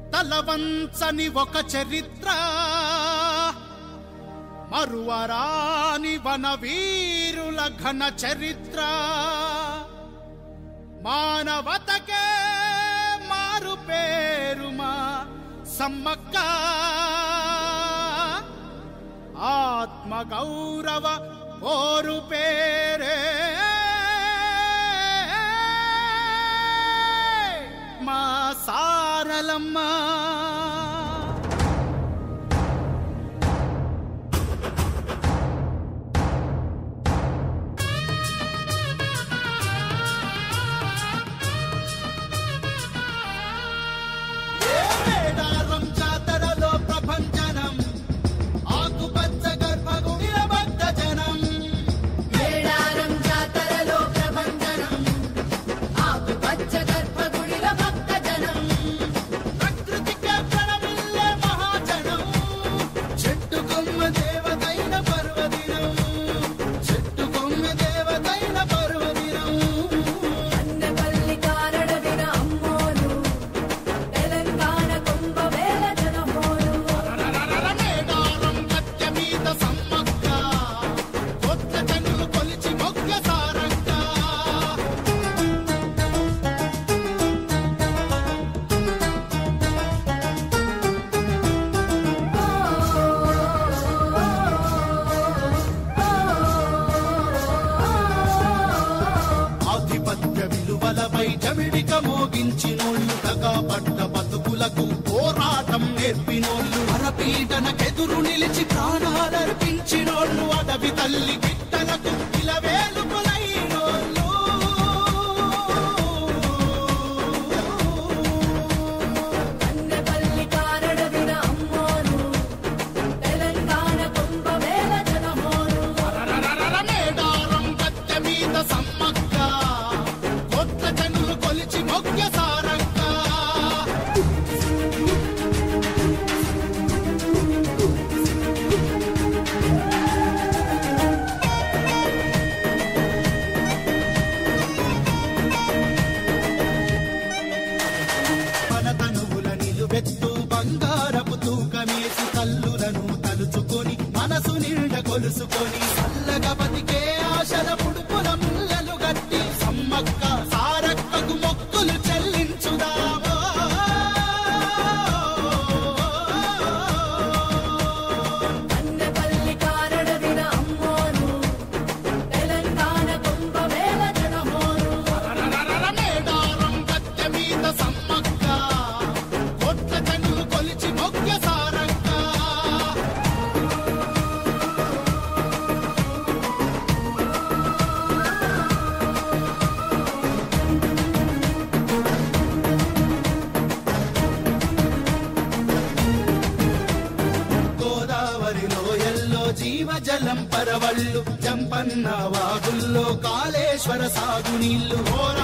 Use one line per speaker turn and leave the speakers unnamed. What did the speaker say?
తలవంచని ఒక చరిత్ర మరువరాని వన వీరుల ఘన చరిత్ర మానవతకే మారు పేరుమా సమ్మక్క ఆత్మ గౌరవ పోరు పేరే మా సారలమ్మా మేడారం జాతరలో ప్రభంజనం ఆకుపచ్చ గర్భగుడిల భక్తజనం
మేడారం జాతరలో ప్రభంజనం ఆకుపచ్చ గర్భగుడిల భక్తజనం
ప్రకృతికే ప్రణమిల్లే మహాజనం చెట్టు కొమ్మ దేవతైన పర్వదినం చెట్టు కొమ్మ దేవతైన పర్వదినం
అన్నపల్లి కారడవిన అమ్మోలు తెలంగాణ కుంభవేల జనమోలు
మేడారం గట్టె మీద సమ్మక్క కొత్త జనులు కొలిచి మొగ్గ సారంగా ఆధిపత్య విలువలపై జమిడిక మోగించినోళ్ళు తగా పట్ట బతుకులకు పోరాటం నేర్పినోళ్ళు అరపీటనకెదురు నిలిచి ప్రాణాలర్పించినోళ్ళు అడవి తల్లి బిడ్డలకు ఇలవేలుపులైనోళ్ళు
అన్నపల్లి కారడవిన అమ్మోలు తెలంగాణ కుంభవేల జనమోలు
మేడారం గట్టె మీద సమ్మక్క కొత్త జనులు కొలిచి మొగ్గ సారంగా మన తనువుల నిలువెత్తు బంగారపు తూకమేసి కల్లులను తలుచుకొని మనసు నిండ కొలుసుకొని చల్లగా బతికే ఆశల పుడుపుల ముల్లలు గట్టి సమ్మక్క సారక్కకు మొక్కులు చెల్లించుదామో
అన్నపల్లి కారడవిన అమ్మోలు తెలంగాణ కుంభవేల జనమోలు
మేడారం గట్టె మీద సమ్మక్క కొత్త జనులు కొలిచి మొగ్గ సారంగా గోదావరి లోయల్లో జీవజలం పరవళ్ళు జంపన్న వాగుల్లో కాళేశ్వర సాగునీళ్లు ఓ